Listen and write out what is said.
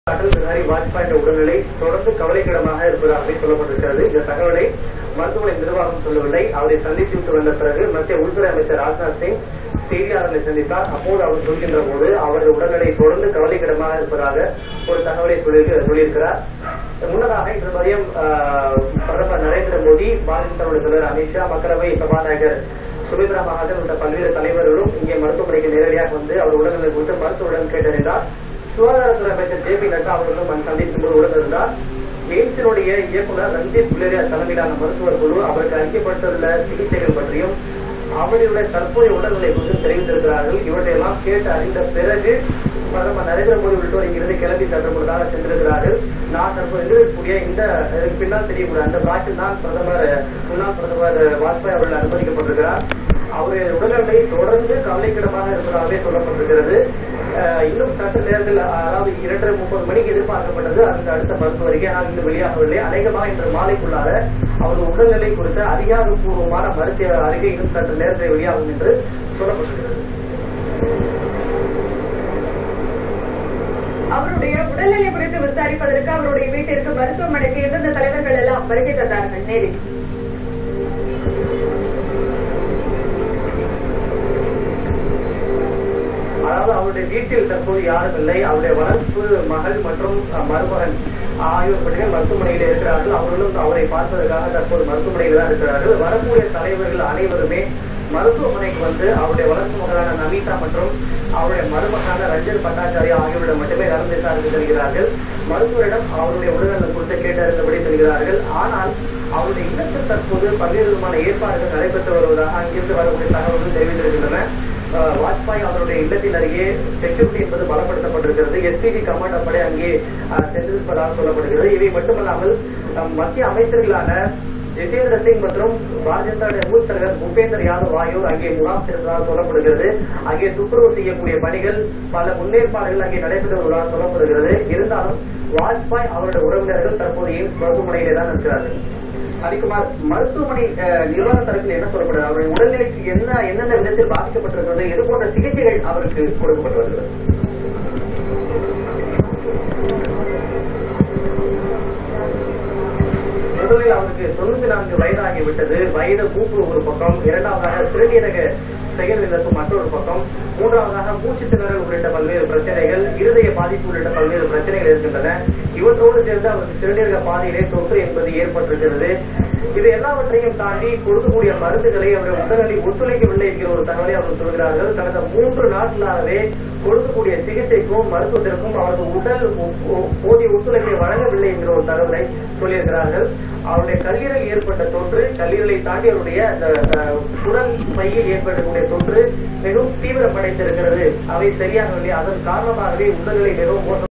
அடல் பிஹாரி வாஜ்பாயின் உடல்நிலை தொடர்ந்து கவலைக்கிடமாக இருப்பதாக சொல்லப்பட்டிருக்கிறது இந்த தகவலை மருத்துவமனை நிர்வாகம் சொல்லவில்லை அவரை சந்தித்து விட்டு வந்த பிறகு மத்திய உள்துறை அமைச்சர் ராஜ்நாத் சிங் செய்தியாளர்களை சந்தித்தார் அப்போது அவர் சொல்கின்ற போது அவரது உடல்நிலை தொடர்ந்து கவலைக்கிடமாக இருப்பதாக ஒரு தகவலை சொல்லி- சொல்லியிருக்கிறார் முன்னதாக இன்று மதியம் ஆஹ், பிரதமர் நரேந்திர மோடி பாரதிய ஜனதா தலைவர் அமித்ஷா மக்களவை சபாநாயகர் சுமித்ரா மகாஜன் உள்ளிட்ட பல்வேறு தலைவர்களும் இங்கே மருத்துவமனைக்கு நேரடியாக வந்து அவர் உடல்நிலை குறித்து மருத்துவரிடம் கேட்டறிந்தார் சுகாதாரத்துறை அமைச்சர் ஜே பி நட்டா அவர்களும் சந்திக்கும் போது உடனிருந்தார் எய்ம்ஸினுடைய இயக்குநர் ரஞ்சித் குலேரியா தலைமையிலான மருத்துவர் குழு அவருக்கு அறிக்கைப்பட்டுள்ள சிகிச்சைகள் பற்றியும் அவர்களுடைய தற்போதைய உடல்நிலை குறித்து தெரிவித்திருக்கிறார்கள் இவற்றையெல்லாம் கேட்டு அறிந்த பிறகு பிரதமர் நரேந்திர மோடி உள்ளிட்டோர் இங்கிருந்து கிளம்பி சற்று முன்னதாக சென்றிருக்கிறார்கள் நான் தற்போது இருக்கக்கூடிய இந்த இதற்கு பின்னால் தெரியக்கூடிய அந்த பிளாக்கில் தான் பிரதமர் முன்னாள் பிரதமர் வாஜ்பாய் அவர்கள் அனுமதிக்கப்பட்டிருக்கிறார் அவருடைய உடல்நிலை தொடர்ந்து கவலைக்கிடமாக இருப்பதாகவே சொல்லப்பட்டிருக்கிறது அஹ், இன்னும் சற்று நேரத்தில் அதாவது இரண்டரை முப்பது மணிக்கு எதிர்பார்க்கப்பட்டது அதுக்கு அடுத்த மருத்துவ அறிக்கை ஆனால் இன்னும் வெளியாகவில்லை அநேகமாக இன்று மாலைக்குள்ளார அவரது உடல்நிலை குறித்த அதிகாரப்பூர்வமான மருத்துவ அறிக்கை இன்னும் சற்று நேரத்தில் வெளியாகும் என்று சொல்லப்பட்டிருக்கிறது அவருடைய உடல்நிலை குறித்து விசாரிப்பதற்கு அவருடைய வீட்டிற்கு மருத்துவமனைக்கு எந்தெந்த தலைவர்கள் எல்லாம் வருகை தந்தார்கள் நேரில் அதாவது அவருடைய வீட்டில் தற்போது யாரும் இல்லை அவருடைய வளர்ப்பு மகள் மற்றும் அஹ், மருமகன் ஆகியோர் பற்றிகள் மருத்துவமனையில் இருக்கிறார்கள் அவர்களும் அவரை பார்ப்பதற்காக தற்போது மருத்துவமனையில் தான் இருக்கிறார்கள் வரக்கூடிய தலைவர்கள் அனைவருமே மருத்துவமனைக்கு வந்து அவருடைய வளர்ப்பு மகளான நமிதா மற்றும் அவருடைய மருமகனான ரஞ்சன் பட்டாச்சாரியா ஆகியோரிடம் மட்டுமே நலம் விசாரித்து செல்கிறார்கள் மருத்துவரிடம் அவருடைய உடல்நலம் குறித்து கேட்டறிந்தபடி செல்கிறார்கள் ஆனால் அவருடைய இல்லத்தில் தற்போது பல்வேறு விதமான ஏற்பாடுகள் நடைபெற்று வருவதாக அங்கிருந்து வரக்கூடிய தகவல்கள் தெரிவித்திருக்கின்றன அஹ், வாஜ்பாய் அவருடைய இல்லத்தின் அருகே செக்யூரிட்டி என்பது பலப்படுத்தப்பட்டிருக்கிறது எஸ்பிஜி கமாண்டர் படை அங்கே அஹ், சென்றிருப்பதாக சொல்லப்படுகிறது இவை மட்டுமல்லாமல் அஹ், மத்திய அமைச்சர்களான ஜிதேந்திர சிங் மற்றும் பாரதிய ஜனதா மூத்த தலைவர் பூபேந்தர் யாதவ் ஆகியோர் அங்கே முகாம் சென்றதாக சொல்லப்படுகிறது அங்கே துப்புரவு செய்யக்கூடிய பணிகள் பல முன்னேற்பாடுகள் அங்கே நடைபெற்று வருவதாக சொல்லப்படுகிறது இருந்தாலும் வாஜ்பாய் அவருடைய உறவினர்கள் தற்போது எய்ம்ஸ் மருத்துவமனையிலே தான் இருக்கிறார்கள் அதிகமார் மருத்துவமனை அஹ், நிர்வாக தரப்பில் என்ன சொல்லப்படுது அவருடைய உடல்நிலைக்கு என்ன எந்தெந்த விதத்தில் பாதிக்கப்பட்டிருக்கிறது இது போன்ற சிகிச்சைகள் அவருக்கு கொடுக்கப்பட்டு வருகிறது முதலில் அவருக்கு தொண்ணூத்தி நான்கு வயதாகி விட்டது வயது மூப்பு ஒரு பக்கம் இரண்டாவதாக சிறுநீரக செயலிழப்பு மற்றொரு பக்கம் மூன்றாவதாக மூச்சு திணறல் உள்ளிட்ட பல்வேறு பிரச்சனைகள் இருதய பாதிப்பு உள்ளிட்ட பல்வேறு பிரச்சனைகள் இருக்கின்றன இவற்றோடு சேர்ந்து அவருக்கு சிறுநீரக பாதையிலே தொற்று என்பது ஏற்பட்டிருக்கிறது இது எல்லாவற்றையும் தாண்டி கொடுக்கக்கூடிய மருந்துகளை அவருடைய உடல்நிலை ஒத்துழைக்கவில்லை என்கிற ஒரு தகவலை அவர் சொல்கிறார்கள் கடந்த மூன்று நாட்களாகவே கொடுக்கக்கூடிய சிகிச்சைக்கும் மருத்துவத்திற்கும் அவரது உடல் ஒ- ஒ- போதிய ஒத்துழைப்பை வழங்கவில்லை என்கிற ஒரு தகவலை சொல்லியிருக்கிறார்கள் அவருடைய கல்லீரல் ஏற்பட்ட தொற்று கல்லீரலை தாண்டி அவருடைய அந்த, அஹ், குடல் பையில் ஏற்படக்கூடிய தொற்று மிகவும் தீவிரமடைந்திருக்கிறது அவை சரியாகவில்லை அதன் காரணமாகவே உடல்நிலை மிகவும் மோசம்